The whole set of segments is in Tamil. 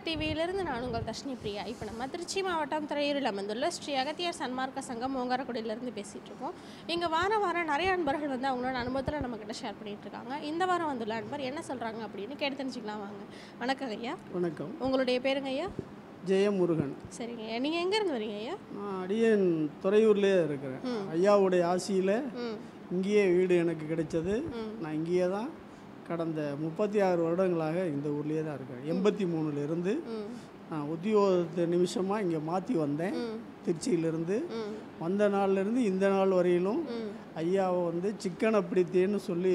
டிவியிலிருந்து நான் உங்கள் தர்ஷினி பிரியா இப்போ நம்ம திருச்சி மாவட்டம் துறையூரில் அமைந்துள்ள ஸ்ரீ அகத்தியர் சன்மார்க்க சங்கம் ஓங்காரக்குடியிலேருந்து பேசிகிட்டு இருக்கோம் இங்கே வாரம் வாரம் நிறைய அன்பர்கள் வந்து அவங்களோட அனுபவத்தில் நம்மக்கிட்ட ஷேர் பண்ணிட்டு இருக்காங்க இந்த வாரம் வந்துள்ள அன்பர் என்ன சொல்கிறாங்க அப்படின்னு கேட்டு தெரிஞ்சுக்கலாம் வாங்க வணக்கம் ஐயா வணக்கம் உங்களுடைய பேருங்க ஐயா ஜெயமுருகன் சரிங்க ஐயா நீங்கள் எங்கேருந்து வரீங்க ஐயா நான் அடியேன் துறையூர்லேயே இருக்கிறேன் ஐயாவுடைய ஆசியில் ம் இங்கேயே வீடு எனக்கு கிடைச்சது ம். நான் இங்கேயே தான் கடந்த முப்பத்தி ஆறு வருடங்களாக இந்த ஊர்லேயே தான் இருக்கேன் எண்பத்தி மூணுலேருந்து ம் நான் உத்தியோகத்து நிமிஷமாக இங்கே மாற்றி வந்தேன் ம் திருச்சியிலேருந்து ம் வந்த நாள்லேருந்து இந்த நாள் வரையிலும் ம் ஐயாவை வந்து சிக்கனை பிடித்தேன்னு சொல்லி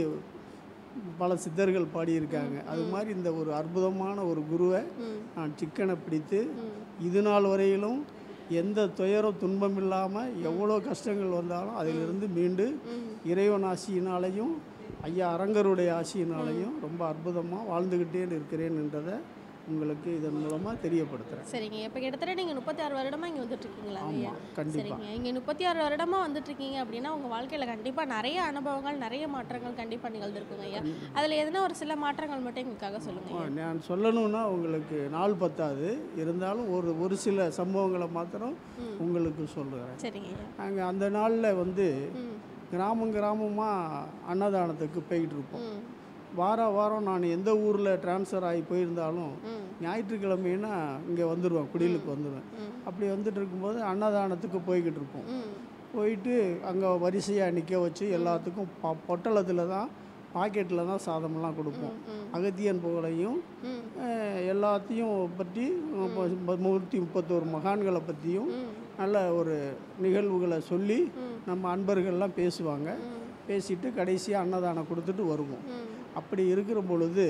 பல சித்தர்கள் பாடியிருக்காங்க அது மாதிரி இந்த ஒரு அற்புதமான ஒரு குருவை ம் நான் சிக்கனை பிடித்து ம் இது நாள் வரையிலும் எந்த துயரம் துன்பம் இல்லாமல் எவ்வளோ கஷ்டங்கள் வந்தாலும் அதிலிருந்து மீண்டு ம் இறைவன் ஆசியினாலையும் ஐயா அரங்கருடைய ஆசியினாலையும் ரொம்ப அற்புதமாக வாழ்ந்துக்கிட்டே இருக்கிறேன் என்றதை உங்களுக்கு இதன் மூலமாக தெரியப்படுத்துகிறேன் சரிங்க இப்போ கிட்டத்தட்ட நீங்கள் முப்பத்தி ஆறு வருடமாக இங்கே வந்துட்டு இருக்கீங்களா ஐயா ஆமாம் கண்டிப்பாக சரிங்க இங்கே முப்பத்தி ஆறு வருடமாக வந்துட்டு இருக்கீங்க அப்படின்னா உங்கள் வாழ்க்கையில் கண்டிப்பாக நிறைய அனுபவங்கள் நிறைய மாற்றங்கள் கண்டிப்பாக நிகழ்ந்திருக்குங்க ஐயா அதில் எதனா ஒரு சில மாற்றங்கள் மட்டும் எங்களுக்காக சொல்லுங்க ஐயா. நான் சொல்லணும்னா உங்களுக்கு நாள் பத்தாது இருந்தாலும் ஒரு ஒரு சில சம்பவங்களை மாத்திரம் ம். உங்களுக்கு சொல்லுகிறேன் சரிங்க ஐயா நாங்கள் அந்த நாளில் வந்து ம் கிராமம் கிராமமாக அன்னதானத்துக்கு போயிட்டு இருப்போம் ம் வார வாரம் நான் எந்த ஊரில் ட்ரான்ஸ்ஃபர் ஆகி போயிருந்தாலும் ம் ஞாயிற்றுக்கிழமைனா இங்கே வந்துடுவேன் குடிலுக்கு வந்துடுவேன் ம் அப்படி வந்துட்டு இருக்கும்போது அன்னதானத்துக்கு போய்கிட்டு இருப்போம் ம் போயிட்டு அங்கே வரிசையாக நிற்க வச்சு எல்லாத்துக்கும் ப பொட்டலத்தில் தான் பாக்கெட்டில் தான் சாதமெல்லாம் கொடுப்போம் ம் அகத்தியன் புகழையும் ம் அஹ், எல்லாத்தையும் பற்றி இப்போ நூற்றி முப்பத்தோரு மகான்களை பற்றியும் ம் நல்ல ஒரு நிகழ்வுகளை சொல்லி ம். நம்ம அன்பர்கள்லாம் பேசுவாங்க ம் பேசிட்டு கடைசியாக அன்னதானம் கொடுத்துட்டு வருவோம் ம் அப்படி இருக்கிற பொழுது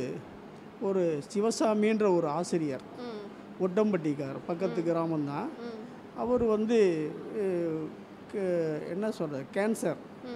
ஒரு சிவசாமின்ற ஒரு ஆசிரியர் ம் ஒட்டம்பட்டிக்கார் பக்கத்து கிராமம்தான் ம் அவர் வந்து அஹ், க- என்ன சொல்கிறது கேன்சர்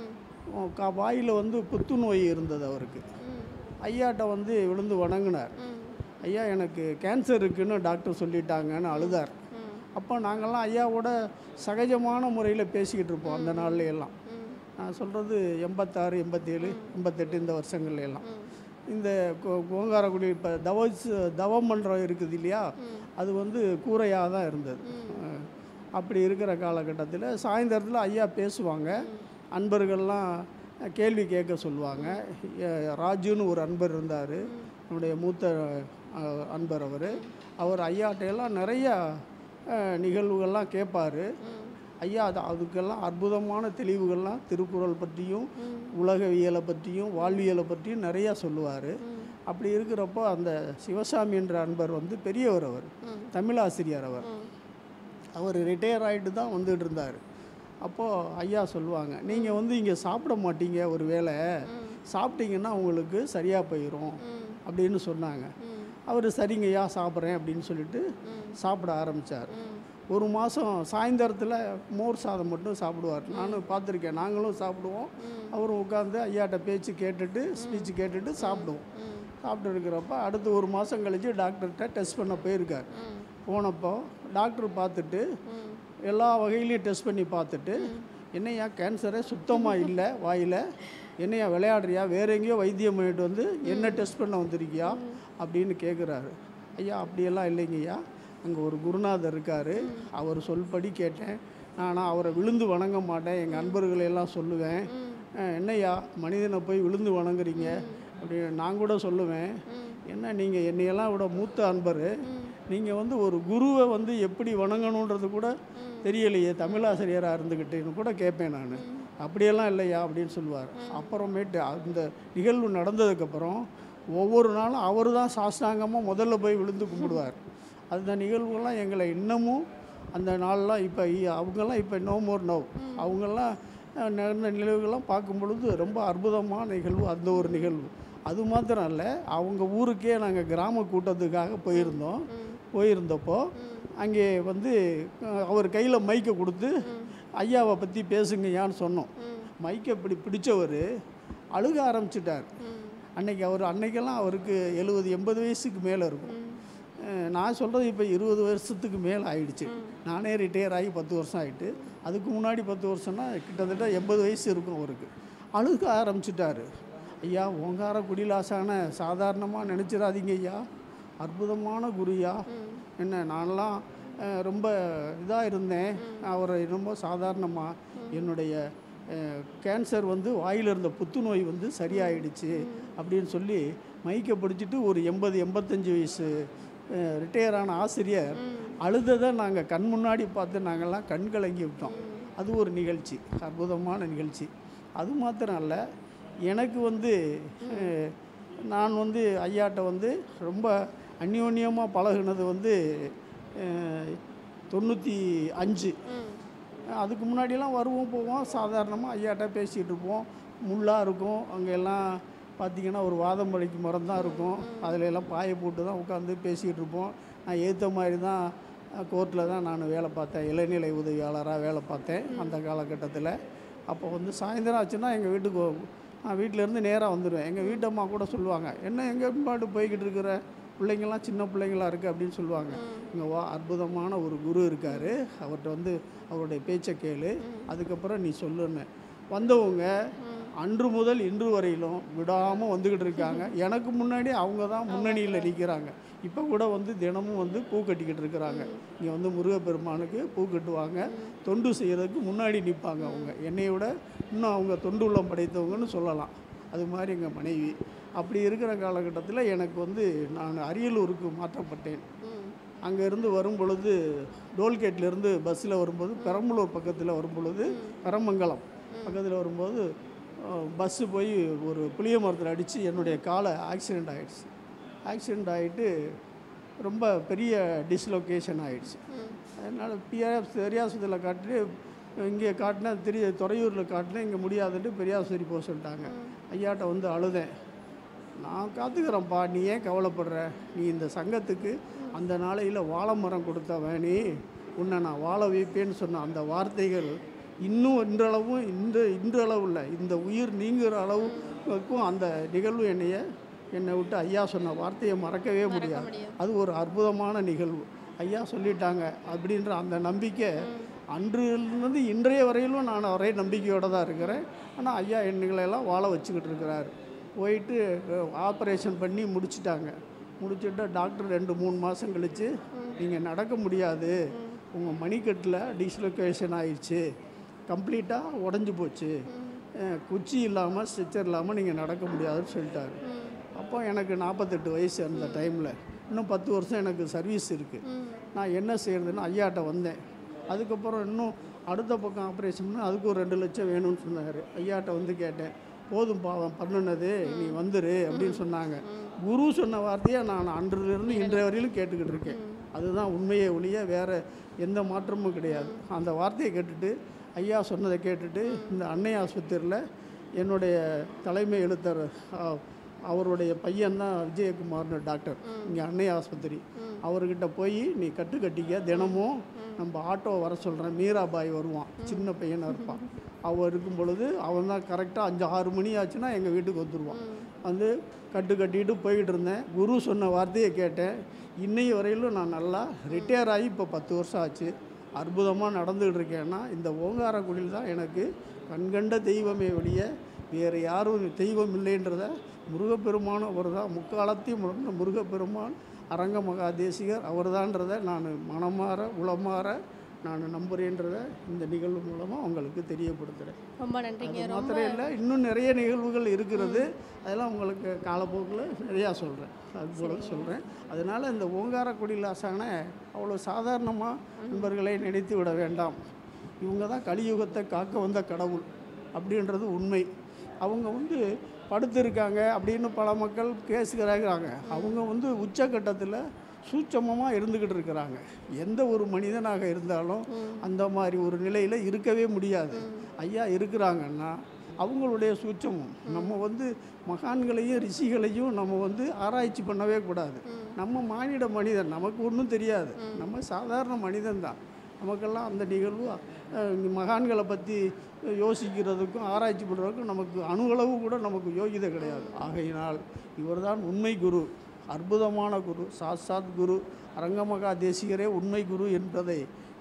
ம் கா வாயில் வந்து புத்துநோய் இருந்தது அவருக்கு ம் ஐயாட்ட வந்து விழுந்து வணங்கினார் ம் ஐயா எனக்கு கேன்சர் இருக்குன்னு டாக்டர் சொல்லிட்டாங்கன்னு அழுதார் ம் அப்போ நாங்கள்லாம் ஐயாவோட சகஜமான முறையில் பேசிக்கிட்டு இருப்போம் அந்த நாள்ல எல்லாம் ம் நான் சொல்கிறது எண்பத்தாறு எண்பத்தேழு எண்பத்தெட்டு இந்த வருஷங்கள்ல எல்லாம் ம் இந்த கோ- கோங்காரக்குடி இப்போ தவஸ் தவம் மன்றம் இருக்குது இல்லையா ம். அது வந்து கூரையாக தான் இருந்தது அஹ் அப்படி இருக்கிற காலகட்டத்தில் சாயந்தரத்தில் ஐயா பேசுவாங்க அன்பர்கள்லாம் கேள்வி கேட்க சொல்லுவாங்க எ- ராஜுன்னு ஒரு அன்பர் இருந்தார் என்னுடைய மூத்த அஹ், அன்பர் அவர் அவர் ஐயாட்டையெல்லாம் நிறையா அஹ், நிகழ்வுகள்லாம் கேட்பார் ம் ஐயா அது அதுக்கெல்லாம் அற்புதமான தெளிவுகள்லாம் திருக்குறள் பற்றியும் ம் உலகவியலை பற்றியும் வாழ்வியலை பற்றியும் நிறையா சொல்லுவார் ம் அப்படி இருக்கிறப்போ அந்த சிவசாமி என்ற அன்பர் வந்து பெரியவர் அவர் ம் தமிழாசிரியர் அவர் ம் அவர் ரிட்டையர் ஆகிட்டு தான் வந்துட்டு இருந்தார் அப்போது ஐயா சொல்லுவாங்க நீங்கள் வந்து இங்கே சாப்பிட மாட்டீங்க ஒரு வேளை ம் சாப்பிட்டீங்கன்னா உங்களுக்கு சரியாக போயிடும் ம் அப்படின்னு சொன்னாங்க ம் அவர் சரிங்கய்யா சாப்பிட்றேன் அப்படின்னு சொல்லிட்டு ம் சாப்பிட ஆரம்பித்தார் ம் ஒரு மாதம் சாயந்தரத்தில் மோர் சாதம் மட்டும் சாப்பிடுவார் நானும் பார்த்துருக்கேன் நாங்களும் சாப்பிடுவோம் ம். அவரும் உட்காந்து ஐயாட்ட பேச்சு கேட்டுட்டு ஸ்பீச் கேட்டுட்டு சாப்பிடுவோம் ம் சாப்பிட்டு இருக்கிறப்ப அடுத்து ஒரு மாதம் கழித்து டாக்டர்கிட்ட டெஸ்ட் பண்ண போயிருக்கார் ம் போனப்போ டாக்டர் பார்த்துட்டு ம் எல்லா வகையிலையும் டெஸ்ட் பண்ணி பார்த்துட்டு என்னையா கேன்சரே சுத்தமாக இல்லை வாயில் என்னையா விளையாடுறியா வேற எங்கேயோ வைத்தியம் பண்ணிட்டு வந்து என்ன டெஸ்ட் பண்ண வந்திருக்கியா அப்படின்னு கேட்குறாரு ஐயா அப்படியெல்லாம் இல்லைங்கய்யா அங்கே ஒரு குருநாதர் இருக்கார் அவர் சொல்படி கேட்டேன் நான் அவரை விழுந்து வணங்க மாட்டேன் எங்கள் அன்பர்களை எல்லாம் சொல்லுவேன் ம் அஹ், என்னய்யா மனிதனை போய் விழுந்து வணங்குறீங்க அப்படின்னு நான் கூட சொல்லுவேன் ம் என்ன நீங்கள் என்னையெல்லாம் விட மூத்த அன்பர் ம் நீங்கள் வந்து ஒரு குருவை வந்து எப்படி வணங்கணுன்றது கூட ம். தெரியலையே தமிழாசிரியராக இருந்துக்கிட்டேன்னு கூட கேட்பேன் நான் அப்படியெல்லாம் இல்லையா அப்படின்னு சொல்லுவார் அப்புறமேட்டு அந்த நிகழ்வு நடந்ததுக்கப்புறம் ஒவ்வொரு நாளும் அவர் தான் சாஷ்டாங்கமாக முதல்ல போய் விழுந்து கும்பிடுவார் அந்த நிகழ்வுகள்லாம் எங்களை இன்னமும் அந்த நாள்லாம் இப்போ அவங்கெல்லாம் இப்போ நோ மோர் நோ அவங்கெல்லாம் அஹ், நடந்த நிகழ்வுகள்லாம் பார்க்கும் பொழுது ரொம்ப அற்புதமான நிகழ்வு அந்த ஒரு நிகழ்வு அது மாத்திரம் இல்லை அவங்க ஊருக்கே நாங்கள் கிராம கூட்டத்துக்காக போயிருந்தோம் போயிருந்தப்போ அங்கே வந்து அஹ், அவர் கையில் மைக்கை கொடுத்து ஐயாவை பற்றி பேசுங்கய்யான்னு சொன்னோம் ம் மைக்கை இப்படி பிடிச்சவர் அழுக ஆரம்பிச்சிட்டார் ம் அன்னைக்கு அவர் அன்னைக்கெல்லாம் அவருக்கு எழுபது எண்பது வயசுக்கு மேலே இருக்கும் ம் அஹ், நான் சொல்கிறது இப்போ இருபது வருஷத்துக்கு மேலே ஆயிடுச்சு நானே ரிட்டையர் ஆகி பத்து வருஷம் ஆயிட்டு அதுக்கு முன்னாடி பத்து வருஷம்னா கிட்டத்தட்ட எண்பது வயசு இருக்கும் அவருக்கு அழுக ஆரம்பிச்சிட்டாரு ஐயா ஓங்கார குடிலாசான சாதாரணமாக நினச்சிடாதீங்க ஐயா அற்புதமான குருயா என்ன நான்லாம் அஹ், ரொம்ப இதாக இருந்தேன் அவரை ரொம்ப சாதாரணமாக என்னுடைய அஹ், கேன்சர் வந்து வாயில் இருந்த புத்துநோய் வந்து சரியாயிடுச்சு அப்படின்னு சொல்லி மைக்கை பிடிச்சிட்டு ஒரு எண்பது எண்பத்தஞ்சு வயசு ரிட்டையர் ஆன ஆசிரியர் அழுததை நாங்கள் கண் முன்னாடி பார்த்து நாங்கள்லாம் கண் கலங்கி விட்டோம் அது ஒரு நிகழ்ச்சி அற்புதமான நிகழ்ச்சி அது மாத்திரம் அல்ல எனக்கு வந்து அஹ், நான் வந்து ஐயாட்ட வந்து ரொம்ப அந்யோன்யமாக பழகுனது வந்து அஹ், தொண்ணூற்றி அஞ்சு அதுக்கு முன்னாடியெல்லாம் வருவோம் போவோம் சாதாரணமாக ஐயாட்ட பேசிகிட்டு இருப்போம் முள்ளாக இருக்கும் அங்கே எல்லாம் பார்த்தீங்கன்னா ஒரு வாதம் பழிக்கு மரம் தான் இருக்கும் அதில் எல்லாம் பாயை போட்டு தான் உட்காந்து பேசிகிட்டு இருப்போம் நான் ஏற்ற மாதிரி தான் கோர்ட்டில் தான் நான் வேலை பார்த்தேன் இளநிலை உதவியாளராக வேலை பார்த்தேன் அந்த காலகட்டத்தில் அப்போ வந்து சாயந்தரம் ஆச்சுன்னா எங்கள் வீட்டுக்கு வ- நான் வீட்டிலேருந்து நேராக வந்துடுவேன் எங்கள் வீட்டம்மா கூட சொல்லுவாங்க என்ன எங்கே பாட்டு போய்கிட்டு இருக்கிற பிள்ளைங்கள்லாம் சின்ன பிள்ளைங்களா இருக்குது அப்படின்னு சொல்லுவாங்க இங்கே வா அற்புதமான ஒரு குரு இருக்கார் அவர்கிட்ட வந்து அவருடைய பேச்சை கேளு அதுக்கப்புறம் நீ சொல்லுன்னு வந்தவங்க அன்று முதல் இன்று வரையிலும் விடாமல் வந்துக்கிட்டு இருக்காங்க எனக்கு முன்னாடி அவங்க தான் முன்னணியில் நிற்கிறாங்க இப்போ கூட வந்து தினமும் வந்து பூ கட்டிக்கிட்டு இருக்கிறாங்க இங்கே வந்து முருகப்பெருமானுக்கு பூ கட்டுவாங்க தொண்டு செய்கிறதுக்கு முன்னாடி நிற்பாங்க அவங்க என்னை விட இன்னும் அவங்க தொண்டு உள்ளம் படைத்தவங்கன்னு சொல்லலாம் அது மாதிரி எங்கள் மனைவி அப்படி இருக்கிற காலகட்டத்தில் எனக்கு வந்து நான் அரியலூருக்கு மாற்றப்பட்டேன் அங்கேருந்து வரும் பொழுது டோல்கேட்லேருந்து பஸ்ஸில் வரும்போது பெரம்பலூர் பக்கத்தில் வரும் பொழுது பெரமங்கலம் பக்கத்தில் வரும்போது பஸ்ஸு போய் ஒரு புளிய மரத்தில் அடித்து என்னுடைய காலை ஆக்சிடெண்ட் ஆகிடுச்சு ஆக்சிடெண்ட் ஆகிட்டு ரொம்ப பெரிய டிஸ்லொகேஷன் ஆகிடுச்சு அதனால் பிஆர்எஃப் பெரியாஸ்பத்திரியில் காட்டிட்டு இங்கே காட்டினேன் திரு துறையூரில் காட்டினேன் இங்கே முடியாதுன்ட்டு பெரியாஸ்பத்திரி போக சொல்லிட்டாங்க ஐயாட்ட வந்து அழுதேன் நான் காத்துக்கிறேன்ப்பா நீ ஏன் கவலைப்படுற நீ இந்த சங்கத்துக்கு அந்த நாளையில் வாழை மரம் கொடுத்தவன் நீ உன்னை நான் வாழ வைப்பேன்னு சொன்ன அந்த வார்த்தைகள் இன்னும் இன்றளவும் இந்த இன்றளவு இல்லை இந்த உயிர் நீங்குற அளவுக்கும் அந்த நிகழ்வு என்னைய என்னை விட்டு ஐயா சொன்ன வார்த்தையை மறக்கவே முடியாது முடியாது. அது ஒரு அற்புதமான நிகழ்வு ஐயா சொல்லிட்டாங்க அப்படின்ற அந்த நம்பிக்கை அன்றிலிருந்து இன்றைய வரையிலும் நான் ஒரே நம்பிக்கையோடு தான் இருக்கிறேன் ஆனால் ஐயா எண்ணுகளெல்லாம் வாழ வச்சுக்கிட்டு இருக்கிறாரு போயிட்டு ஆப்ரேஷன் பண்ணி முடிச்சிட்டாங்க முடிச்சுட்டு டாக்டர் ரெண்டு மூணு மாதம் கழித்து நீங்கள் நடக்க முடியாது உங்கள் மணிக்கட்டில் டிஸ்லொகேஷன் ஆயிடுச்சு கம்ப்ளீட்டாக உடஞ்சி போச்சு அஹ், குச்சி இல்லாமல் ஸ்ட்ரெச்சர் இல்லாமல் நீங்கள் நடக்க முடியாதுன்னு சொல்லிட்டாரு அப்போ எனக்கு நாற்பத்தெட்டு வயசு அந்த டைமில் இன்னும் பத்து வருஷம் எனக்கு சர்வீஸ் இருக்குது நான் என்ன செய்யறதுன்னு ஐயாட்ட வந்தேன் அதுக்கப்புறம் இன்னும் அடுத்த பக்கம் ஆப்ரேஷன் பண்ண அதுக்கு ஒரு ரெண்டு லட்சம் வேணும்னு சொன்னார் ஐயாட்ட வந்து கேட்டேன் போதும் பாவம் பண்ணுனது நீ வந்துரு அப்படின்னு சொன்னாங்க குரு சொன்ன வார்த்தையை நான் அன்றிலிருந்து இன்றைய வரையிலும் கேட்டுக்கிட்டு இருக்கேன் அதுதான் உண்மையை ஒழிய வேறு எந்த மாற்றமும் கிடையாது அந்த வார்த்தையை கேட்டுட்டு ஐயா சொன்னதை கேட்டுட்டு இந்த அன்னை ஆஸ்பத்திரியில் என்னுடைய தலைமை எழுத்தர் ஆ, அவருடைய பையன்தான் விஜயகுமார்னு டாக்டர் இங்கே அன்னை ஆஸ்பத்திரி அவர்கிட்ட போய் நீ கட்டு கட்டிக்க தினமும் நம்ம ஆட்டோ வர சொல்கிறேன் மீராபாய் வருவான் சின்ன பையனாக இருப்பான் அவன் இருக்கும் பொழுது அவன் தான் கரெக்டாக அஞ்சு ஆறு மணி ஆச்சுன்னா எங்கள் வீட்டுக்கு வந்துடுவான் வந்து கட்டு கட்டிட்டு போய்கிட்டு இருந்தேன் குரு சொன்ன வார்த்தையை கேட்டேன் இன்னைய வரையிலும் நான் நல்லா ரிட்டையர் ஆகி இப்போ பத்து வருஷம் ஆச்சு அற்புதமாக நடந்துகிட்டு இருக்கேன்னா இந்த ஓங்காரக்குடியில் தான் எனக்கு கண்கண்ட தெய்வமே ஒழிய வேறு யாரும் தெய்வம் இல்லைன்றத முருகப்பெருமானும் அவர் தான் முக்காலத்தையும் உணர்ந்த முருகப்பெருமான் அரங்க மகாதேசிகர் அவர்தான்றதை நான் மனமாற உளமாற நான் நம்புகிறேன்றதை இந்த நிகழ்வு மூலமாக உங்களுக்கு தெரியப்படுத்துகிறேன் ரொம்ப நன்றிங்க அது ரொம்ப மாத்திரம் இல்லை இன்னும் நிறைய நிகழ்வுகள் இருக்கிறது அதெல்லாம் உங்களுக்கு காலப்போக்கில் நிறையா சொல்கிறேன் அது போல சொல்கிறேன் அதனால் இந்த ஓங்காரக்குடியில் ஆசானை அவ்வளோ சாதாரணமாக நண்பர்களை நினைத்து விட வேண்டாம் இவங்க தான் கலியுகத்தை காக்க வந்த கடவுள் அப்படின்றது உண்மை அவங்க வந்து படுத்திருக்காங்க அப்படின்னு பல மக்கள் கேசுகிறாங்க அவங்க வந்து உச்சக்கட்டத்தில் சூட்சமமாக இருந்துக்கிட்டு இருக்கிறாங்க எந்த ஒரு மனிதனாக இருந்தாலும் அந்த மாதிரி ஒரு நிலையில் இருக்கவே முடியாது ஐயா இருக்கிறாங்கன்னா அவங்களுடைய சூட்சமம் நம்ம வந்து மகான்களையும் ரிஷிகளையும் நம்ம வந்து ஆராய்ச்சி பண்ணவே கூடாது நம்ம மானிட மனிதன் நமக்கு ஒன்றும் தெரியாது நம்ம சாதாரண மனிதன் தான் நமக்கெல்லாம் அந்த நிகழ்வு அஹ், இந்த மகான்களை பற்றி யோசிக்கிறதுக்கும் ஆராய்ச்சி பண்ணுறதுக்கும் நமக்கு அணுகளவு கூட நமக்கு யோகிதை கிடையாது ஆகையினால் இவர்தான் உண்மை குரு அற்புதமான குரு சாட்சாத் குரு அரங்கமகா தேசிகரே உண்மை குரு என்பதை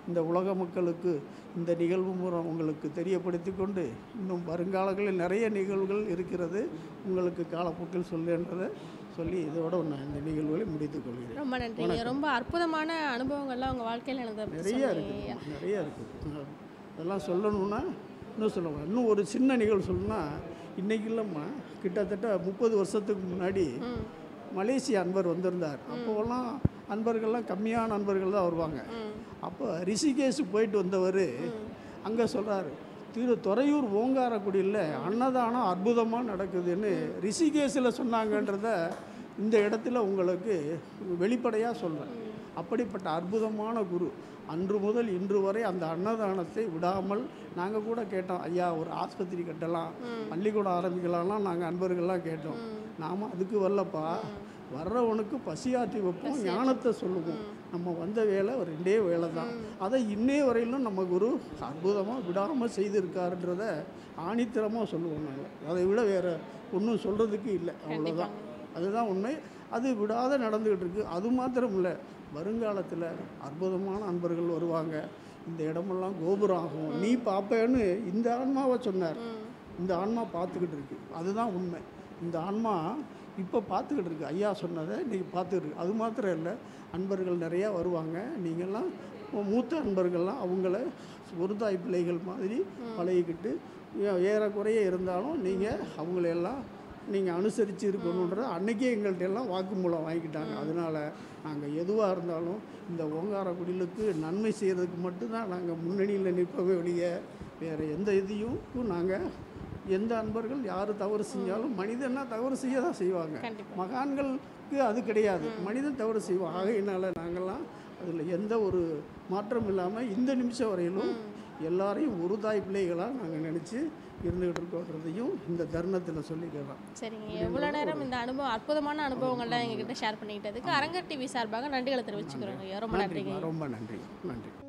இந்த உலக மக்களுக்கு இந்த நிகழ்வு மூலம் உங்களுக்கு தெரியப்படுத்தி கொண்டு இன்னும் வருங்காலங்களில் நிறைய நிகழ்வுகள் இருக்கிறது உங்களுக்கு காலப்போக்கில் சொல்லுன்றதை சொல்லி இதோட நான் இந்த நிகழ்வுகளை முடித்துக் கொள்கிறேன் ரொம்ப நன்றிங்க ரொம்ப அற்புதமான அனுபவங்கள்லாம் உங்கள் வாழ்க்கையில் நடந்த நிறைய இருக்குது நிறைய இருக்குது அதெல்லாம் சொல்லணும்னா இன்னும் சொல்லுவாங்க இன்னும் ஒரு சின்ன நிகழ்வு சொல்லணும்னா இன்றைக்கி இல்லைம்மா கிட்டத்தட்ட முப்பது வருஷத்துக்கு முன்னாடி ம் மலேசிய அன்பர் வந்திருந்தார் அப்போவெல்லாம் அன்பர்கள்லாம் கம்மியான அன்பர்கள் தான் வருவாங்க ம் அப்போ ரிஷிகேஷ் போயிட்டு வந்தவர் அங்கே சொல்கிறாரு திரு துறையூர் ஓங்காரக்குடியில் அன்னதானம் அற்புதமாக நடக்குதுன்னு ரிஷிகேஷில் சொன்னாங்கன்றத இந்த இடத்துல உங்களுக்கு வெளிப்படையாக சொல்கிறேன் அப்படிப்பட்ட அற்புதமான குரு அன்று முதல் இன்று வரை அந்த அன்னதானத்தை விடாமல் நாங்கள் கூட கேட்டோம் ஐயா ஒரு ஆஸ்பத்திரி கட்டலாம் பள்ளிக்கூடம் ஆரம்பிக்கலாம்லாம் நாங்கள் அன்பர்கள்லாம் கேட்டோம் நாம் அதுக்கு வரலப்பா வர்றவனுக்கு பசியாற்றி வைப்போம் ஞானத்தை சொல்லுவோம் நம்ம வந்த வேலை ஒரு ரெண்டே வேலை தான் அதை இன்னே வரையிலும் நம்ம குரு அற்புதமாக விடாமல் செய்திருக்காருன்றத ஆணித்தரமாக சொல்லுவோம் நாங்கள் அதை விட வேறு ஒன்றும் சொல்கிறதுக்கு இல்லை அவ்வளோதான் அதுதான் உண்மை அது விடாத நடந்துக்கிட்டு இருக்கு அது மாத்திரம் இல்லை வருங்காலத்தில் அற்புதமான அன்பர்கள் வருவாங்க இந்த இடமெல்லாம் கோபுரம் ஆகும் நீ பார்ப்பேன்னு இந்த ஆன்மாவை சொன்னார் இந்த ஆன்மா பார்த்துக்கிட்டு இருக்கு அதுதான் உண்மை இந்த ஆன்மா இப்போ பார்த்துக்கிட்டு இருக்கு ஐயா சொன்னதை இன்றைக்கி பார்த்துக்கிட்டு இருக்கு அது மாத்திரம் இல்லை அன்பர்கள் நிறையா வருவாங்க நீங்கள்லாம் மூத்த அன்பர்கள்லாம் அவங்கள ஒரு தாய் பிள்ளைகள் மாதிரி பழகிக்கிட்டு ஏ- ஏறக்குறைய இருந்தாலும் நீங்கள் அவங்களையெல்லாம் நீங்கள் அனுசரித்து இருக்கணுன்ற அன்னைக்கே எங்கள்கிட்ட எல்லாம் வாக்குமூலம் வாங்கிக்கிட்டாங்க அதனால் நாங்கள் எதுவாக இருந்தாலும் இந்த ஓங்காரக்குடிலுக்கு நன்மை செய்கிறதுக்கு மட்டும்தான் நாங்கள் முன்னணியில் நிற்பவே ஒழிய வேறு எந்த இதையும் நாங்கள் எந்த அன்பர்கள் யார் தவறு செஞ்சாலும் மனிதன்னா தவறு செய்ய தான் செய்வாங்க கண்டிப்பாக மகான்களுக்கு அது கிடையாது மனிதன் தவறு செய்வான் ஆகையினால நாங்கள்லாம் அதில் எந்த ஒரு மாற்றம் இல்லாமல் இந்த நிமிஷம் வரையிலும் எல்லாரையும் ஒரு தாய் பிள்ளைகளாக நாங்கள் நினச்சி இருந்துகிட்டு இருக்கோன்றதையும் இந்த தருணத்தில் சொல்லிக்கலாம் சரிங்க எவ்வளோ நேரம் இந்த அனுபவம் அற்புதமான அனுபவங்கள்லாம் எங்ககிட்ட ஷேர் பண்ணிக்கிட்டதுக்கு அரங்கர் டிவி சார்பாக நன்றிகளை தெரிவிச்சுக்கிறோங்க ஐயா ரொம்ப நன்றிங்க நன்றிம்மா ரொம்ப நன்றி நன்றி